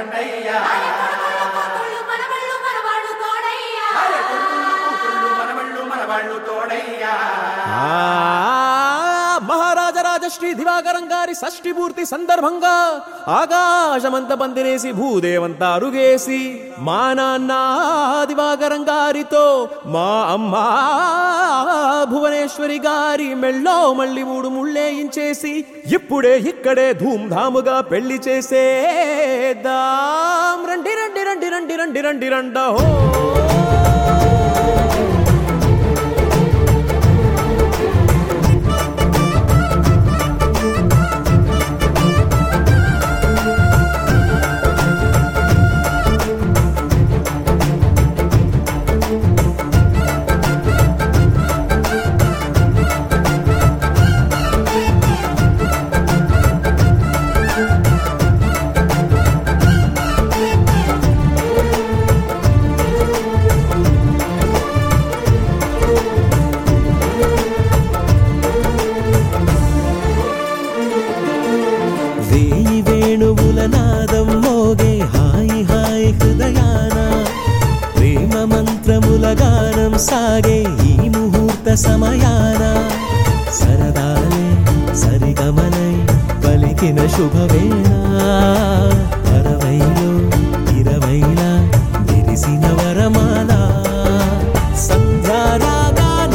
రండయ్యా మనవాళ్ళు మనవళ్ళు మనవాళ్ళు తోడయ్యా అరే కొడుకులు కూతుళ్ళు మనవళ్ళు మనవాళ్ళు తోడయ్యా ఆ మహారాజరాజ శ్రీ దివాకరం గారి షష్ఠి పూర్తి సందర్భంగా ఆకాశమంత పందిరేసి భూదేవంతా అరుగేసి మా నాన్న దివాకరం గారితో మా అమ్మ భువనేశ్వరి గారి మెళ్ళో మళ్ళీ మూడు ముళ్ళేయించేసి ఇప్పుడే ఇక్కడే ధూమ్ధాముగా పెళ్లి చేసేద్దాం రండి రండి రండి రండి రండి రండి రండో వేయి వేణువుల నాదం మోగే హాయి హాయి హృదయాన ప్రేమ మంత్రముల గానం సాగే ఈ ముహూర్త సమయాన సరదాలే సరిగమలై పలికిన శుభవేళ అరవైలో ఇరవైలా విరిసిన వరమాల సంధ్యారాగాన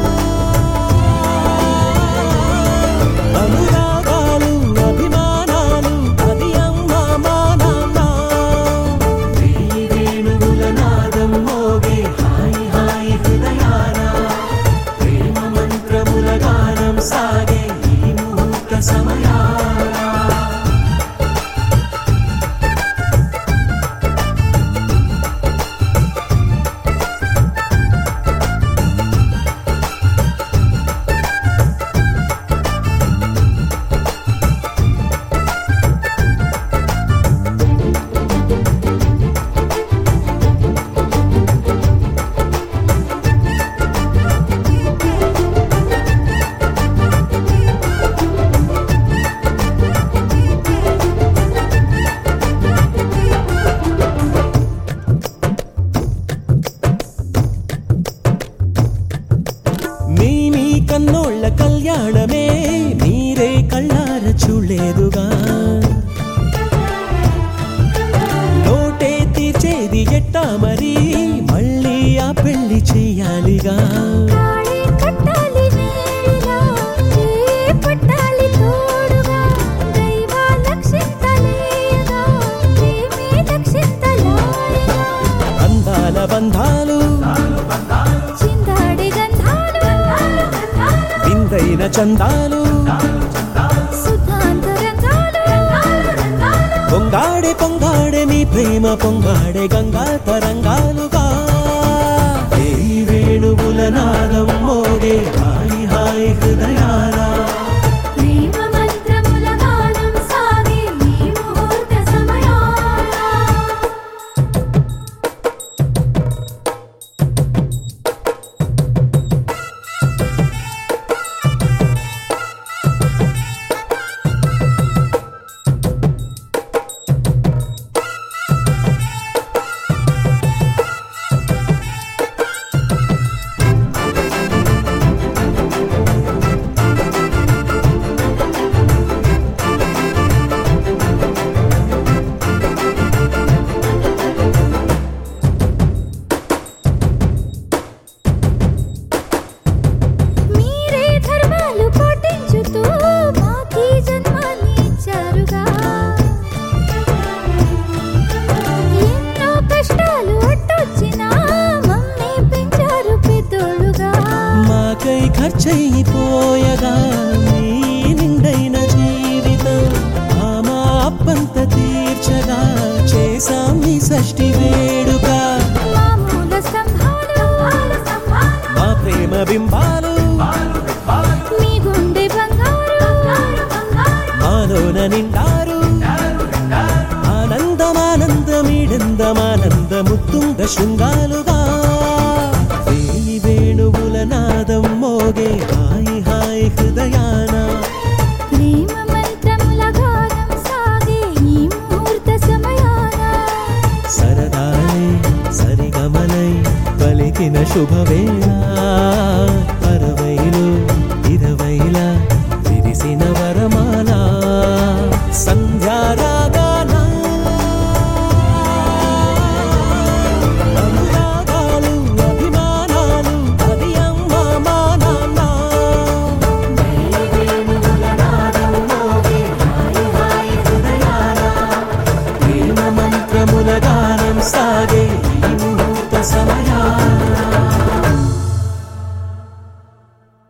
అనురాగాలు అభిమానాలు అది అమ్మ మా నాన్న వేయి వేణువుల నాదం మోగే హాయి హాయి హృదయాన ప్రేమ మంత్రముల గానం సాగే ఈ ముహూర్త సమయాన మీ మీ కన్నోళ్ళ కళ్యాణమే మీరే కళ్ళార చూడలేదుగా లోటే తీర్చేది ఎట్టా మరి మళ్ళీ ఆ పెళ్లి చెయ్యాలిగా తాళి కట్టాలి నేరుగా ఏ పట్టాలి తోడుగా దైవ లక్షింతలేయగా ప్రేమే లక్షింతలాయగా అందాల బంధాలు చిందాడి గంధాలు విందైన చందాలు సుధాంతరంగాలు పొంగాడే పొంగాడే మీ ప్రేమ పొంగాడే గంగా తరంగాలుగా ఏ వేణువుల నాదం మోగే హాయి హాయి హృదయారా ప్రేమ మంత్రముల గానం సాగే ఈ ముహూర్త సమయాన మీరే ధర్మాలు పాటించుతూ మాకీ జన్మాన్ని ఇచ్చారుగా ఎన్నో కష్టాలు అట్టొచ్చినా మమ్మీ పెంచారు పెద్దోళ్ళుగా మాకై ఖర్చయిపోయగా నీ నిండైన జీవితం ఆ మా అప్పంత తీర్చగా చేశాం నీ షష్ఠి వేడుక మామూల స్తంభాలు మా ప్రేమ బింబాలు మీ గుండె బంగారు మాలోన నిండారు ఆనందమానందమీడందమానంద ముత్తుంగ శృంగాలుగా వేయి వేణువుల నాదం మోగే హాయి హాయి హృదయాన ప్రేమ మంత్రముల గానం సాగే ఈ ముహూర్త సమయాన తెలిసిన వరమా